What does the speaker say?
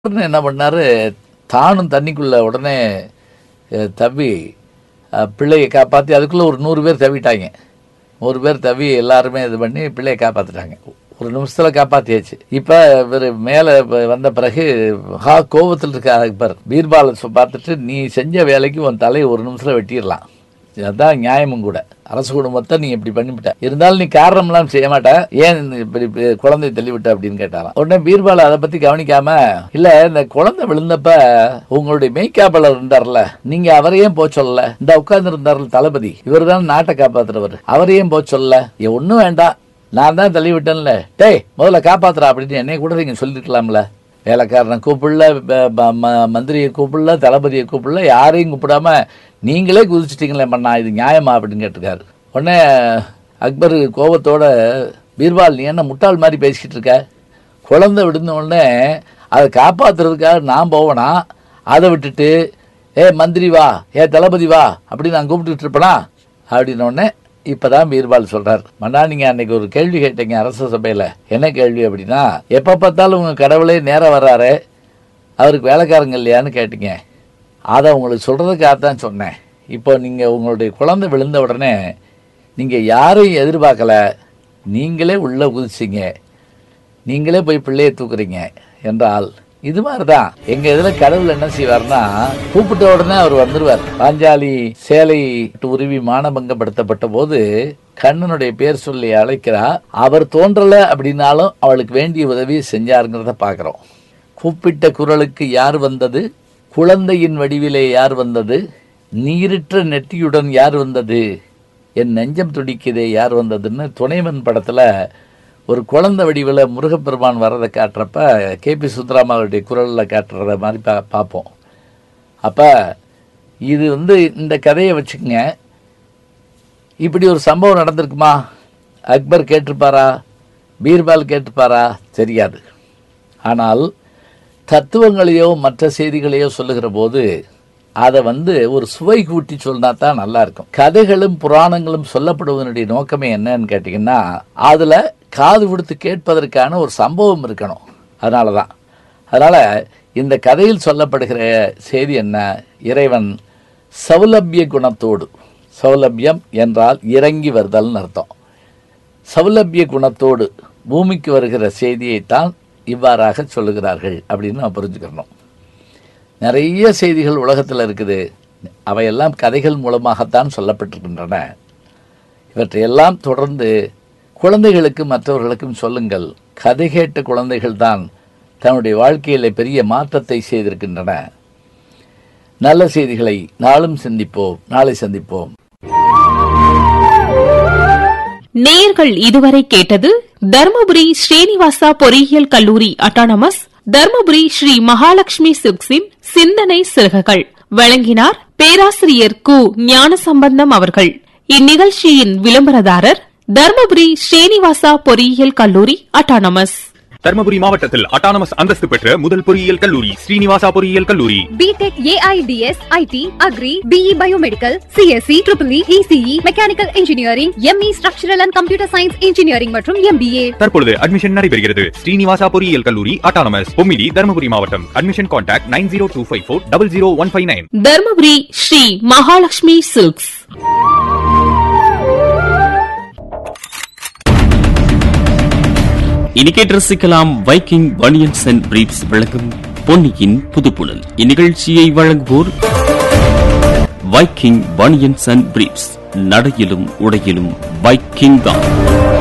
உடனே என்ன பண்ணாரு தானும் தண்ணிக்குள்ள உடனே அஹ், தவ்வி அஹ், பிள்ளையை காப்பாற்றி அதுக்குள்ளே ஒரு நூறு பேர் தவிட்டாங்க நூறு பேர் தவி எல்லாருமே இது பண்ணி பிள்ளையை காப்பாற்றிட்டாங்க ஒரு நிமிஷத்தில் காப்பாற்றியாச்சு இப்போ இவர் மேலே வந்த பிறகு ஹா கோபத்தில் இருக்க அக்பர் பீர்பாலை சொ- பார்த்துட்டு நீ செஞ்ச வேலைக்கு உன் தலையை ஒரு நிமிஷத்தில் வெட்டிடலாம் அதுதான் நியாயமும் கூட அரசு குடும்பத்தை நீ இப்படி பண்ணிவிட்ட இருந்தாலும் நீ காரணம்லாம் செய்ய மாட்ட ஏன் இந்த இப்படி இப்படி குழந்தை தள்ளிவிட்ட அப்படின்னு கேட்டாராம் உடனே பீர்பால் அதை பத்தி கவனிக்காம இல்ல இந்த குழந்தை விழுந்தப்ப உங்களுடைய மெய்க்காப்பாளர் இருந்தார்ல நீங்க அவரையும் போக சொல்லல இந்த உட்கார்ந்து இருந்தார்ல தளபதி இவர் தான் நாட்டை காப்பாத்துறவர் அவரையும் போக சொல்லல ஏ, ஒண்ணும் வேண்டாம் நான் தான் தள்ளி விட்டேன்ல டேய் முதல்ல காப்பாத்துறா அப்படின்னு என்னைய கூட நீங்க சொல்லிருக்கலாம்ல வேலைக்காரனை கூப்பிடல ப- ப- ம- மந்திரியை கூப்பிடல தளபதியை கூப்பிடல யாரையும் கூப்பிடாம நீங்களே குதிச்சிட்டீங்களே மண்ணா இது நியாயமா அப்படின்னு கேட்டிருக்காரு உடனே அக்பர் கோபத்தோட பீர்பால் நீ என்ன முட்டாள் மாதிரி பேசிக்கிட்டு இருக்க குழந்தை விழுந்த உடனே அதை காப்பாத்துறதுக்காக நான் போவேனா அதை விட்டுட்டு ஏ மந்திரி வா ஏ தளபதி வா அப்படின்னு நான் கூப்பிட்டுட்டு இருப்பேனா அப்படின்ன உடனே இப்பதான் பீர்பால் சொல்றார் மன்னா நீங்க அன்னைக்கு ஒரு கேள்வி கேட்டீங்க அரச சபையில என்ன கேள்வி அப்படின்னா எப்ப பார்த்தாலும் உங்க கடவுளே நேரம் வர்றாரு அவருக்கு வேலைக்காரங்க இல்லையான்னு கேட்டீங்க அதை உங்களுக்கு சொல்றதுக்காக தான் சொன்னேன் இப்போ நீங்க உங்களுடைய குழந்தை விழுந்த உடனே நீங்க யாரையும் எதிர்பார்க்கல நீங்களே உள்ள குதிச்சிங்க நீங்களே போய் பிள்ளையை தூக்குறீங்க என்றால் இது மாதிரி தான் எங்க இதுல கடவுள் என்ன செய்வார்னா கூப்பிட்ட உடனே அவர் வந்துருவார் பாஞ்சாலி சேலை உருவி மானபங்கப்படுத்தப்பட்ட போது கண்ணனுடைய பேர் சொல்லி அழைக்கிறா அவர் தோன்றல அப்படின்னாலும் அவளுக்கு வேண்டிய உதவியை செஞ்சாருங்கிறத பார்க்குறோம் கூப்பிட்ட குரலுக்கு யார் வந்தது குழந்தையின் வடிவிலே யார் வந்தது நீரிற்ற நெட்டியுடன் யார் வந்தது என் நெஞ்சம் துடிக்குதே யார் வந்ததுன்னு துணைவன் படத்துல ஒரு குழந்தை வடிவில் முருகப்பெருமான் வர்றதை காட்டுறப்ப கேபி சுந்தராமாவுடைய குரலில் காட்டுறத மாதிரி பா பார்ப்போம் அப்போ இது வந்து இந்த கதையை வச்சுக்கங்க இப்படி ஒரு சம்பவம் நடந்திருக்குமா அக்பர் கேட்டிருப்பாரா பீர்பால் கேட்டிருப்பாரா தெரியாது ஆனால் தத்துவங்களையோ மற்ற செய்திகளையோ சொல்லுகிற போது அதை வந்து ஒரு சுவை கூட்டி சொன்னா தான் நல்லா இருக்கும் கதைகளும் புராணங்களும் சொல்லப்படுவதனுடைய நோக்கமே என்னன்னு கேட்டிங்கன்னா அதில் காது கொடுத்து கேட்பதற்கான ஒரு சம்பவம் இருக்கணும் அதனால தான் அதனால இந்த கதையில் சொல்லப்படுகிற செய்தி என்ன இறைவன் சௌலபிய குணத்தோடு சௌலபியம் என்றால் இறங்கி வருதல்னு அர்த்தம் சௌலபிய குணத்தோடு பூமிக்கு வருகிற செய்தியைத்தான் இவ்வாறாக சொல்லுகிறார்கள் அப்படின்னு நம்ம புரிஞ்சுக்கிறணும் நிறைய செய்திகள் உலகத்தில் இருக்குது அவையெல்லாம் கதைகள் மூலமாகத்தான் சொல்லப்பட்டிருக்கின்றன இவற்றையெல்லாம் தொடர்ந்து குழந்தைகளுக்கும் மற்றவர்களுக்கும் சொல்லுங்கள் கதை கேட்ட குழந்தைகள் தான் தன்னுடைய வாழ்க்கையில பெரிய மாற்றத்தை செய்திருக்கின்றன நல்ல செய்திகளை நாளும் சிந்திப்போம் நாளை சந்திப்போம் நேயர்கள் இதுவரை கேட்டது தர்மபுரி ஸ்ரீனிவாசா பொறியியல் கல்லூரி அட்டானமஸ் தர்மபுரி ஸ்ரீ மகாலட்சுமி சிப்ஸின் சிந்தனை சிறகுகள் வழங்கினார் பேராசிரியர் கு ஞானசம்பந்தம் அவர்கள் இந்நிகழ்ச்சியின் விளம்பரதாரர் தர்மபுரி ஸ்ரீனிவாசா பொறியியல் கல்லூரி அட்டானமஸ் தர்மபுரி மாவட்டத்தில் அட்டானமஸ் அந்தஸ்து பெற்ற முதல் பொறியியல் கல்லூரி ஸ்ரீனிவாசா பொறியியல் கல்லூரி BTech AIDS IT agri BE biomedical CSC triple ECE mechanical engineering ME structural and computer science engineering மற்றும் எம்பிஏ தற்பொழுது அட்மிஷன் நடைபெறுகிறது ஸ்ரீனிவாசா பொறியியல் கல்லூரி அட்டானமஸ் பொம்மிடி தர்மபுரி மாவட்டம் admission contact nine zero two five four double zero one five nine Dharmapuri Sri Mahalakshmi silks இனி கேட்டு ரசிக்கலாம் Viking banians and briefs வழங்கும் பொன்னியின் புதுப்புணல் இந்நிகழ்ச்சியை வழங்குவோர் வைக்கிங் பனியன்ஸ் அண்ட் பிரீப்ஸ் நடையிலும் உடையிலும் வைக்கிங் தான்